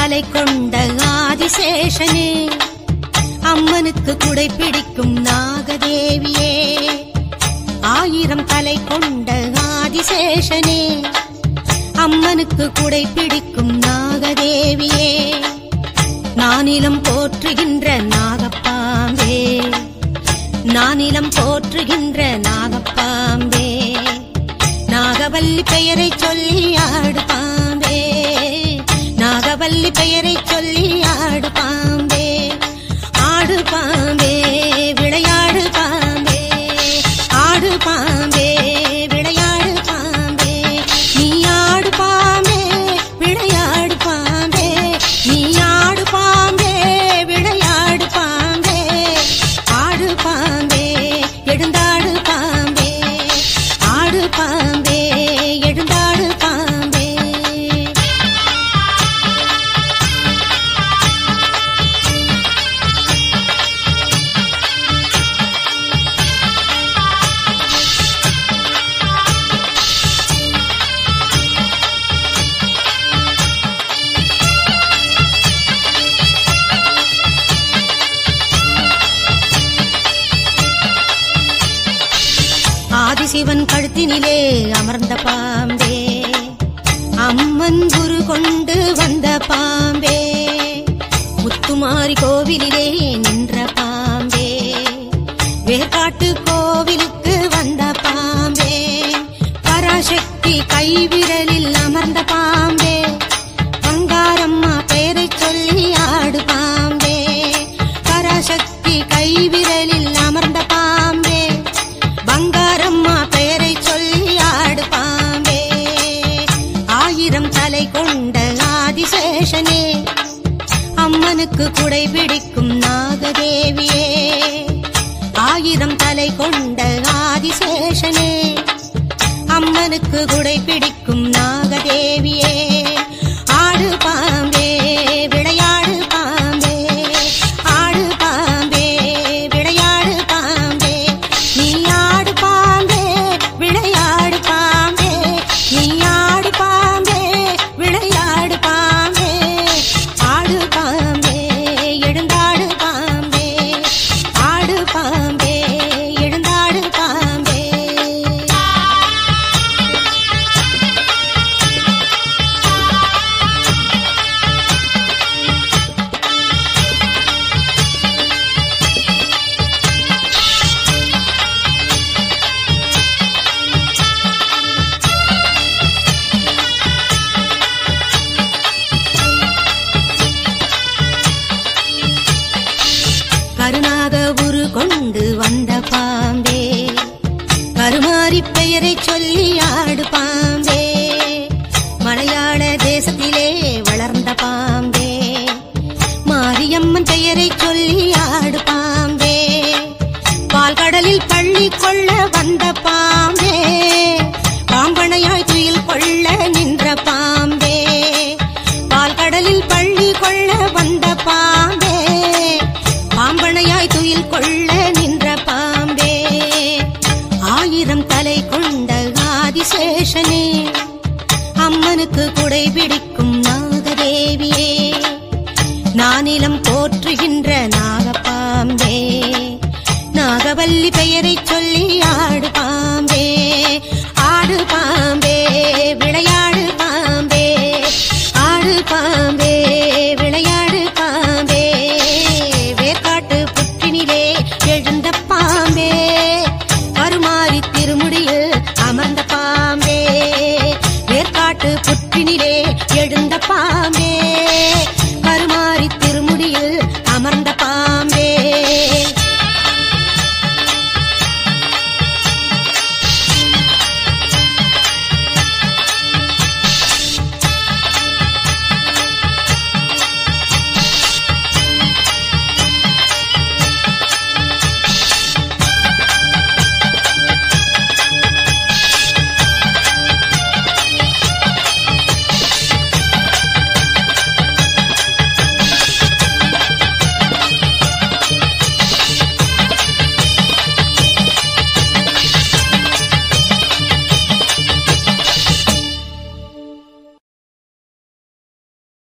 தலை கொண்ட ஆதிசேஷனே அம்மனுக்கு குடை பிடிக்கும் நாகதேவியே ஆயிரம் தலை கொண்ட ஆதிசேஷனே அம்மனுக்கு குடை பிடிக்கும் நாகதேவியே நானிலம் போற்றுகின்ற நாகப்பாம்பே நானிலம் போற்றுகின்ற நாகப்பாம்பே நாகவல்லி பெயரை சொல்லி ஆடு பாம்பே நாகவல்லி பெயரை சொல்லி ஆடு பாம்பே ஆடு பாம்பே விளையாடு பாம்பே ஆடு பாம்பே விளையாடு பாம்பே நீ ஆடு பாம்பே விளையாடு பாம்பே நீ ஆடு பாம்பே விளையாடு பாம்பே ஆடு பாம்பே எழுந்தாடு பாம்பே ஆடு பாம்பே எழுந்தாடு பாம்பே ஆதிசிவன் கழுத்தினிலே அமர்ந்த பாம்பே அம்மன் குரு கொண்டு வந்த பாம்பே முத்துமாரி கோவிலிலே நின்ற பாம்பே வேர்காட்டு கோவிலுக்கு வந்த பாம்பே பராசக்தி கைவிரலில் அமர்ந்த பாம்பே பங்காரம்மா பெயரை சொல்லி ஆடு பாம்பே பராசக்தி கைவிரலில் அமர்ந்த பாம்பே பங்காரம்மா பெயரை சொல்லி ஆடு பாம்பே ஆயிரம் தலை கொண்ட ஆதிசேஷனே அம்மனுக்கு குடை பிடிக்கும் நாகதேவியே ஆயிரம் தலை கொண்ட ஆதிசேஷனே அம்மனுக்கு குடை பிடிக்கும் நாகதேவியே ஆடு பாம்பே விளையாடு பாம்பே ஆடு பாம்பே விளையாடு பாம்பே நீ ஆடு பாம்பே விளையாடு பாம்பே நீ ஆடு பாம்பே விளையாடு பாம்பே ஆடு பாம்பே எழுந்தாடு பாம்பே ஆடு பாம்பே எழுந்தாடு பாம்பே கருணாக உரு கொண்டு வந்த பாம்பே கருமாரி பெயரை சொல்லி ஆடு பாம்பே மலையாள தேசத்திலே வளர்ந்த பாம்பே மாரியம்மன் பெயரை சொல்லி ஆடு பாம்பே பால்கடலில் பள்ளி கொள்ள வந்த பாம்பே பாம்பனையாய் துயில் கொள்ள நின்ற பாம்பே பால்கடலில் பள்ளி கொள்ள வந்த பாம்பே பாம்பனையாய் துயில் கொள்ள நின்ற பாம்பே ஆயிரம் தலை கொண்ட ஆதிசேஷனே அம்மனுக்கு குடை பிடிக்கும் நாகதேவியே நானிலம் போற்றுகின்ற நாகப்பாம்பே நாகவல்லி பெயரை சொல்லி ஆடு பாம்பே ஆடு பாம்பே விளையாடு பாம்பே ஆடு பாம்பே விளையாடு பாம்பே வேர்காட்டு புற்றினிலே எழுந்த பாம்பே கருமாரி திருமுடியில் அமர்ந்த பாம்பே வேர்காட்டு புற்றினிலே எழுந்த பாம்பே